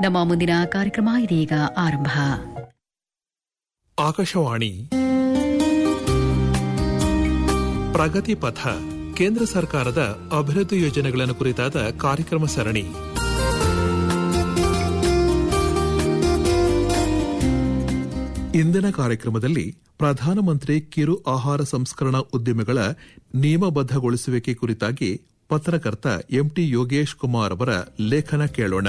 ನಮ್ಮ ಮುಂದಿನ ಕಾರ್ಯಕ್ರಮ ಇದೀಗ ಆರಂಭ ಆಕಾಶವಾಣಿ ಪ್ರಗತಿ ಪಥ ಕೇಂದ್ರ ಸರ್ಕಾರದ ಅಭಿವೃದ್ಧಿ ಯೋಜನೆಗಳನ್ನು ಕುರಿತಾದ ಕಾರ್ಯಕ್ರಮ ಸರಣಿ ಇಂದಿನ ಕಾರ್ಯಕ್ರಮದಲ್ಲಿ ಪ್ರಧಾನಮಂತ್ರಿ ಕಿರು ಆಹಾರ ಸಂಸ್ಕರಣಾ ಉದ್ಯಮಿಗಳ ನಿಯಮಬದ್ಧಗೊಳಿಸುವಿಕೆ ಕುರಿತಾಗಿ ಪತ್ರಕರ್ತ ಎಂಟಿ ಯೋಗೇಶ್ ಕುಮಾರ್ ಅವರ ಲೇಖನ ಕೇಳೋಣ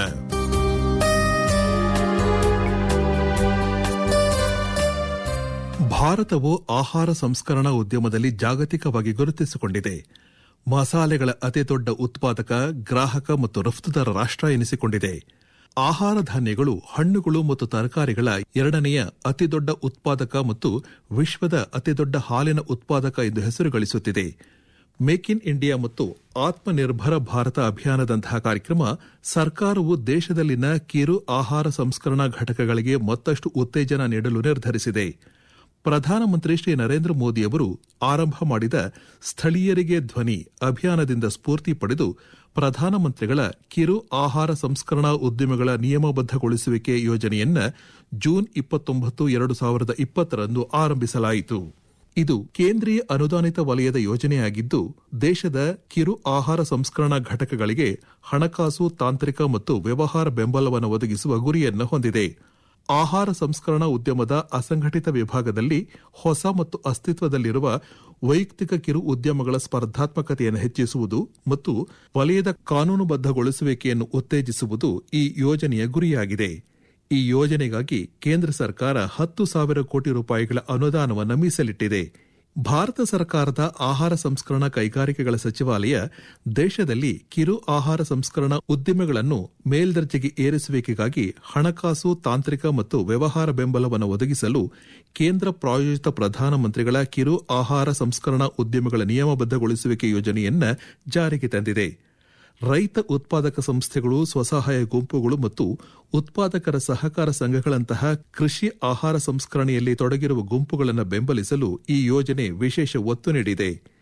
ಭಾರತವು ಆಹಾರ ಸಂಸ್ಕರಣಾ ಉದ್ಯಮದಲ್ಲಿ ಜಾಗತಿಕವಾಗಿ ಗುರುತಿಸಿಕೊಂಡಿದೆ ಮಸಾಲೆಗಳ ಅತಿದೊಡ್ಡ ಉತ್ಪಾದಕ ಗ್ರಾಹಕ ಮತ್ತು ರಫ್ತುದಾರ ರಾಷ್ಟ್ರ ಎನಿಸಿಕೊಂಡಿದೆ ಆಹಾರ ಧಾನ್ಯಗಳು ಹಣ್ಣುಗಳು ಮತ್ತು ತರಕಾರಿಗಳ ಎರಡನೆಯ ಅತಿದೊಡ್ಡ ಉತ್ಪಾದಕ ಮತ್ತು ವಿಶ್ವದ ಅತಿದೊಡ್ಡ ಹಾಲಿನ ಉತ್ಪಾದಕ ಎಂದು ಹೆಸರು ಗಳಿಸುತ್ತಿದೆ ಮೇಕ್ ಇನ್ ಇಂಡಿಯಾ ಮತ್ತು ಆತ್ಮನಿರ್ಭರ ಭಾರತ ಅಭಿಯಾನದಂತಹ ಕಾರ್ಯಕ್ರಮ ಸರ್ಕಾರವು ದೇಶದಲ್ಲಿನ ಕಿರು ಆಹಾರ ಸಂಸ್ಕರಣಾ ಘಟಕಗಳಿಗೆ ಮತ್ತಷ್ಟು ಉತ್ತೇಜನ ನೀಡಲು ನಿರ್ಧರಿಸಿದೆ ಪ್ರಧಾನಮಂತ್ರಿ ಶ್ರೀ ನರೇಂದ್ರ ಮೋದಿ ಅವರು ಆರಂಭ ಮಾಡಿದ ಸ್ಥಳೀಯರಿಗೆ ಧ್ವನಿ ಅಭಿಯಾನದಿಂದ ಸ್ಫೂರ್ತಿ ಪಡೆದು ಪ್ರಧಾನಮಂತ್ರಿಗಳ ಕಿರು ಆಹಾರ ಸಂಸ್ಕರಣಾ ಉದ್ಯಮಗಳ ನಿಯಮಬದ್ಧಗೊಳಿಸುವಿಕೆ ಯೋಜನೆಯನ್ನ ಜೂನ್ ಇಪ್ಪತ್ತೊಂಬತ್ತು ಎರಡು ಸಾವಿರದ ಇಪ್ಪತ್ತರಂದು ಆರಂಭಿಸಲಾಯಿತು ಇದು ಕೇಂದ್ರೀಯ ಅನುದಾನಿತ ವಲಯದ ಯೋಜನೆಯಾಗಿದ್ದು ದೇಶದ ಕಿರು ಆಹಾರ ಸಂಸ್ಕರಣಾ ಘಟಕಗಳಿಗೆ ಹಣಕಾಸು ತಾಂತ್ರಿಕ ಮತ್ತು ವ್ಯವಹಾರ ಬೆಂಬಲವನ್ನು ಒದಗಿಸುವ ಗುರಿಯನ್ನು ಹೊಂದಿದೆ ಆಹಾರ ಸಂಸ್ಕರಣಾ ಉದ್ಯಮದ ಅಸಂಘಟಿತ ವಿಭಾಗದಲ್ಲಿ ಹೊಸ ಮತ್ತು ಅಸ್ತಿತ್ವದಲ್ಲಿರುವ ವೈಯಕ್ತಿಕ ಕಿರು ಉದ್ಯಮಗಳ ಸ್ಪರ್ಧಾತ್ಮಕತೆಯನ್ನು ಹೆಚ್ಚಿಸುವುದು ಮತ್ತು ವಲಯದ ಕಾನೂನುಬದ್ಧಗೊಳಿಸುವಿಕೆಯನ್ನು ಉತ್ತೇಜಿಸುವುದು ಈ ಯೋಜನೆಯ ಗುರಿಯಾಗಿದೆ ಈ ಯೋಜನೆಗಾಗಿ ಕೇಂದ್ರ ಸರ್ಕಾರ ಹತ್ತು ಸಾವಿರ ಕೋಟಿ ರೂಪಾಯಿಗಳ ಅನುದಾನವನ್ನು ಮೀಸಲಿಟ್ಟಿದೆ ಭಾರತ ಸರ್ಕಾರದ ಆಹಾರ ಸಂಸ್ಕರಣಾ ಕೈಗಾರಿಕೆಗಳ ಸಚಿವಾಲಯ ದೇಶದಲ್ಲಿ ಕಿರು ಆಹಾರ ಸಂಸ್ಕರಣಾ ಉದ್ದಿಮೆಗಳನ್ನು ಮೇಲ್ದರ್ಜೆಗೆ ಏರಿಸುವಿಕೆಗಾಗಿ ಹಣಕಾಸು ತಾಂತ್ರಿಕ ಮತ್ತು ವ್ಯವಹಾರ ಬೆಂಬಲವನ್ನು ಒದಗಿಸಲು ಕೇಂದ್ರ ಪ್ರಾಯೋಜಿತ ಪ್ರಧಾನಮಂತ್ರಿಗಳ ಕಿರು ಆಹಾರ ಸಂಸ್ಕರಣಾ ಉದ್ಯಮಗಳ ನಿಯಮಬದ್ಧಗೊಳಿಸುವಿಕೆ ಯೋಜನೆಯನ್ನ ಜಾರಿಗೆ ತಂದಿದೆ ರೈತ ಉತ್ಪಾದಕ ಸಂಸ್ಥೆಗಳು ಸ್ವಸಹಾಯ ಗುಂಪುಗಳು ಮತ್ತು ಉತ್ಪಾದಕರ ಸಹಕಾರ ಸಂಘಗಳಂತಹ ಕೃಷಿ ಆಹಾರ ಸಂಸ್ಕರಣೆಯಲ್ಲಿ ತೊಡಗಿರುವ ಗುಂಪುಗಳನ್ನು ಬೆಂಬಲಿಸಲು ಈ ಯೋಜನೆ ವಿಶೇಷ ಒತ್ತು ನೀಡಿದೆ